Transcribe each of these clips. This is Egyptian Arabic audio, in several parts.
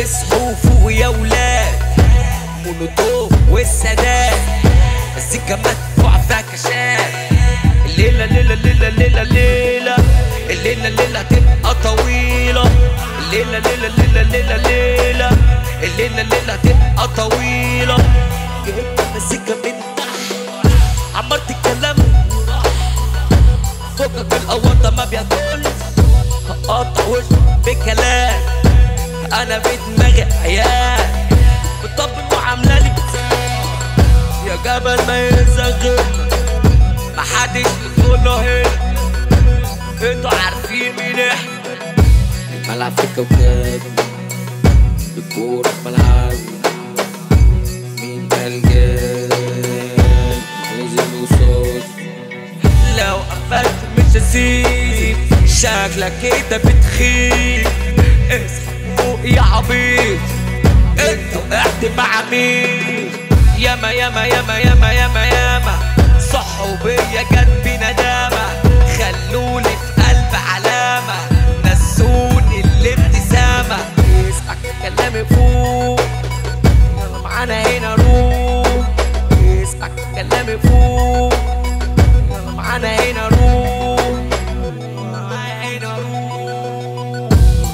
اصحوا فوق يا ولاد مونوتوب والسادات مزيكا مدفوع فيها كشات الليلة الليلة الليلة الليلة الليلة الليلة الليلة هتبقى طويلة الليلة الليلة الليلة الليلة الليلة الليلة الليلة هتبقى طويلة جبت مزيكا من تحت عمرت الكلام فوقك القواطة ما بياكلش هقطع وش بكلام انا في دماغي عيال بطبل وعامله لي يا جبل ما يزغل محدش يقول له هنا انتوا عارفين مين احنا الملعب في كوكب الكورة في ملعب مين الجاب نزل وصوت لو قفلت مش هسيب شكلك كده بتخيب اصحى فوق يا عبيط انت وقعت مع مين ياما ياما ياما ياما ياما ياما صحوا بيا جت بندامة خلوني في قلب علامة نسوني الابتسامة اسمع كلامي فوق يلا معانا هنا روح اسمع كلامي فوق يلا معانا هنا روح معانا هنا روح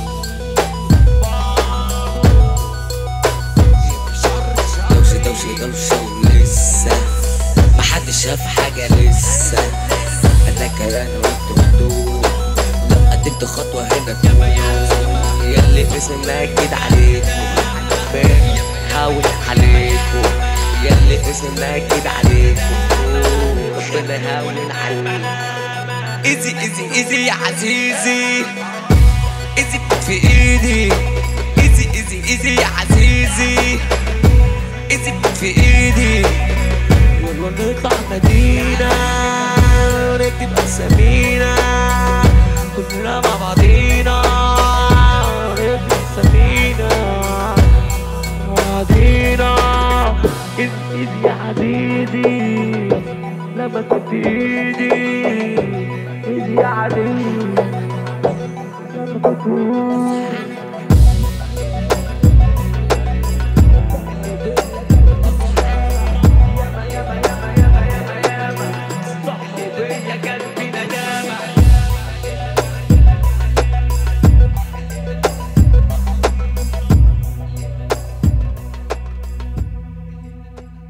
دوشة دوشة دوشة ولسه محدش شاف حاجة لسه أنا كيان وانتو انتو لو قدمت خطوة هنا تمام ياللي باسم ماجد عليكم حاول عليكم ياللي اسم ماجد عليكم ربنا يهون عليكم ايزي ايزي ايزي يا عزيزي ايزي في ايدي ايزي ايزي ايزي يا عزيزي ايزي في ايدي يلا نطلع مدينة ونكتب اسامينا كلنا مع بعضينا ونكتب اسامينا مع بعضينا ايزي ايزي يا عزيزي لما كنت ايدي ايدي يا عزيزي لما كنت